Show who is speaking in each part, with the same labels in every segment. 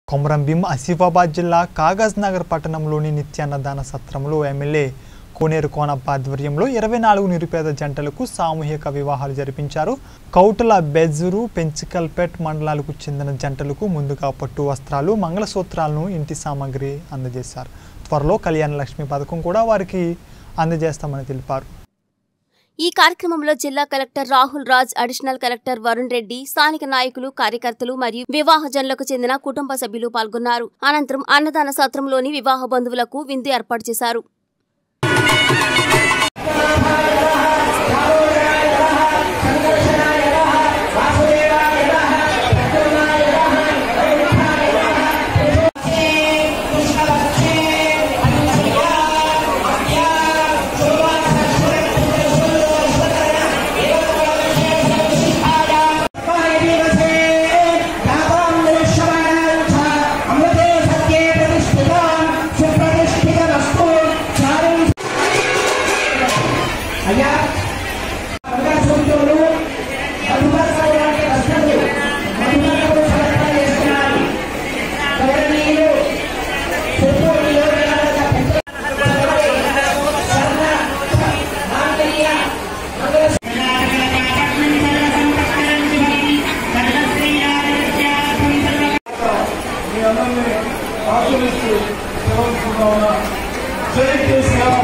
Speaker 1: కొమరంభీం ఆసిఫాబాద్ జిల్లా కాగజ్ నగర్ పట్టణంలోని నిత్యాన్నదాన సత్రంలో ఎమ్మెల్యే కోనేరు కోనప్ప ఆధ్వర్యంలో ఇరవై నాలుగు నిరుపేద జంటలకు సామూహిక వివాహాలు జరిపించారు కౌటల బెజ్జూరు పెంచికల్పేట్ మండలాలకు చెందిన జంటలకు ముందుగా పట్టు వస్త్రాలు మంగళసూత్రాలను ఇంటి సామాగ్రి అందజేశారు త్వరలో కళ్యాణ లక్ష్మి పథకం కూడా వారికి అందజేస్తామని తెలిపారు
Speaker 2: ఈ కార్యక్రమంలో జిల్లా collector Rahul Raj additional collector Varun Reddy స్థానిక నాయకులు కార్యకర్తలు మరియు వివాహజనులకు చెందిన కుటుంబ సభ్యులు పాల్గొన్నారు అనంతరం అన్నదాన సత్రంలోని వివాహ బంధువులకు విందు ఏర్పాటు చేశారు
Speaker 3: అయ్యా అవకాశంతోనూ మధుమత్సవానికి వస్తువులు మధుమత్సవం సమర్పణ చేస్తున్నారు గౌరవనీయులు చెప్పు నియోజకవర్గ పెద్ద సర్వ మాంగళ్య
Speaker 4: మీ అందరినీ ఆశీర్విస్తూ సెలవుకున్నామన్నా జై కేసీఆర్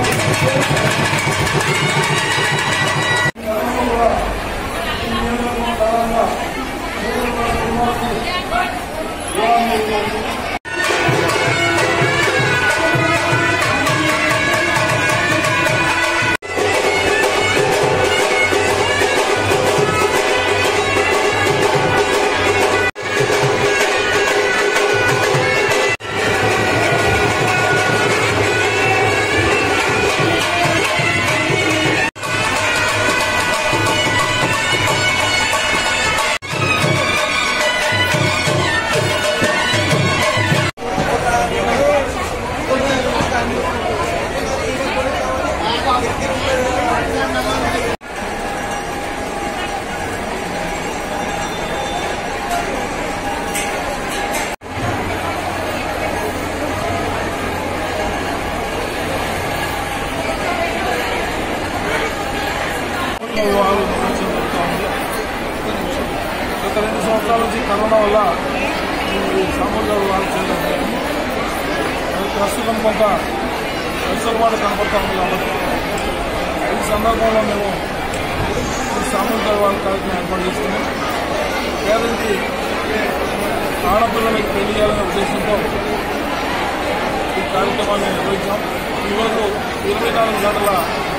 Speaker 4: వివాహాలు నిర్వహించడం జరుగుతూ ఉంది. గత రెండు సంవత్సరాల నుంచి కరోనా వల్ల ఈ సామూహిక వివాహాలు చేయడం జరిగింది. మరి ప్రస్తుతం కొంత వెసులుబాటు కనపడతా ఉంది కాబట్టి ఈ సందర్భంలో మేము ఈ సామూహిక వివాహాల కార్యక్రమం ఏర్పాటు చేసుకున్నాం పేదలకి ఆడపిల్లలకి పెళ్లి చేయాలనే ఉద్దేశంతో ఈ కార్యక్రమాన్ని నిర్వహించాం ఈరోజు ఇరవై నాలుగు గంటల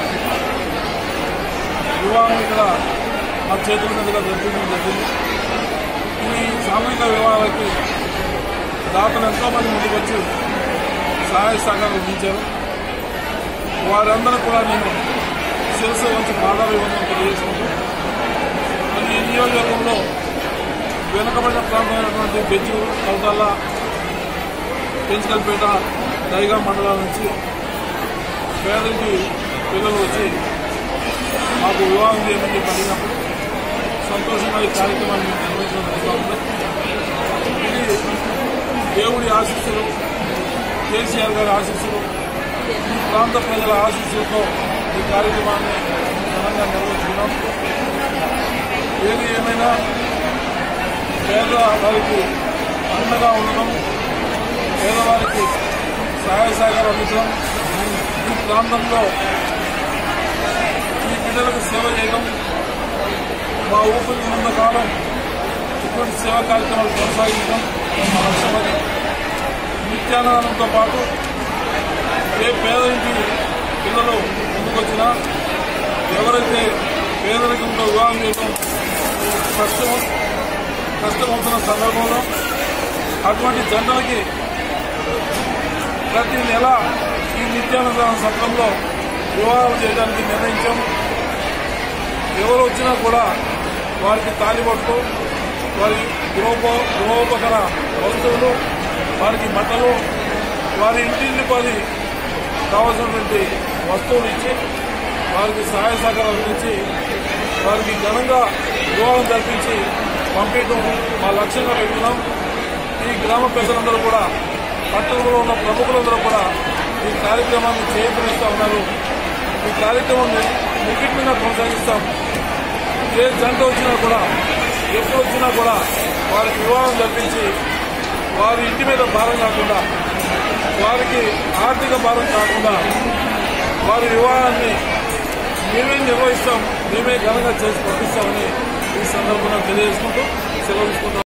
Speaker 4: వివాహం ఇక్కడ మా చేతుల మీదుగా జరిపించడం జరిగింది ఈ సామూహిక వివాహాలకి దాతలు ఎంతోమంది ముందుకు వచ్చి సహాయ సహకారం అందించారు వారందరూ కూడా నేను శిరస్సు వచ్చి పాదాభివందనం తెలియజేసుకుంటూ మరి ఈ నియోజకవర్గంలో వెనుకబడిన ప్రాంతమైనటువంటి బెజ్జు కౌతల్ల పెంచుకల్పేట దైగా మండలాల నుంచి పేదలకి పిల్లలు వచ్చి మాకు వివాహం చేయమని చెప్పి అడిగినప్పుడు సంతోషంగా ఈ కార్యక్రమాన్ని మేము నిర్వహించడం జరుగుతూ ఉంది ఇది దేవుడి ఆశీస్సులు కేసీఆర్ గారి ఆశీస్సులు ఈ ప్రాంత ప్రజల ఆశీస్సులతో ఈ కార్యక్రమాన్ని ఘనంగా నిర్వహించుకున్నాం ఏది ఏమైనా పేద వారికి అండగా ఉండడం పేదవారికి సహాయ సహకారం అందించడం ఈ ప్రాంతంలో ఈ బిడ్డలకు సేవ చేయడం మా ఊపిరి ఉన్నంత కాలం ఇటువంటి సేవా కార్యక్రమాలు కొనసాగించడం మా లక్ష్యమని నిత్యానందంతో పాటు ఏ పేద ఇంటి పిల్లలు ముందుకొచ్చినా ఎవరైతే పేదరికంతో వివాహం చేయడం కష్టం కష్టమవుతున్న సందర్భంలో అటువంటి జంటలకి ప్రతి నెల ఈ నిత్యానంద సత్రంలో వివాహాలు చేయడానికి నిర్ణయించాం ఎవరు వచ్చినా కూడా వారికి తాలిబొట్టు వారి గృహోప గృహోపకర వస్తువులు వారికి బట్టలు వారి ఇంటింటి పది కావాల్సినటువంటి వస్తువులు ఇచ్చి వారికి సహాయ సహకారాలు అందించి వారికి ఘనంగా వివాహం జరిపించి పంపించడం మా లక్ష్యంగా పెట్టుకున్నాం ఈ ఈ గ్రామ పెద్దలందరూ కూడా పట్టణంలో ఉన్న ప్రముఖులందరూ కూడా ఈ కార్యక్రమాన్ని చేపడుతూ ఉన్నారు ఈ కార్యక్రమాన్ని నిర్విఘ్నంగా కొనసాగిస్తాం ఏ జంట వచ్చినా కూడా ఎప్పుడు వచ్చినా కూడా వారికి వివాహం జరిపించి వారి ఇంటి మీద భారం కాకుండా వారికి ఆర్థిక భారం కాకుండా వారి వివాహాన్ని మేమే నిర్వహిస్తాం మేమే ఘనంగా చేసి పంపిస్తామని ఈ సందర్భంగా తెలియజేసుకుంటూ సెలవు తీసుకుంటాం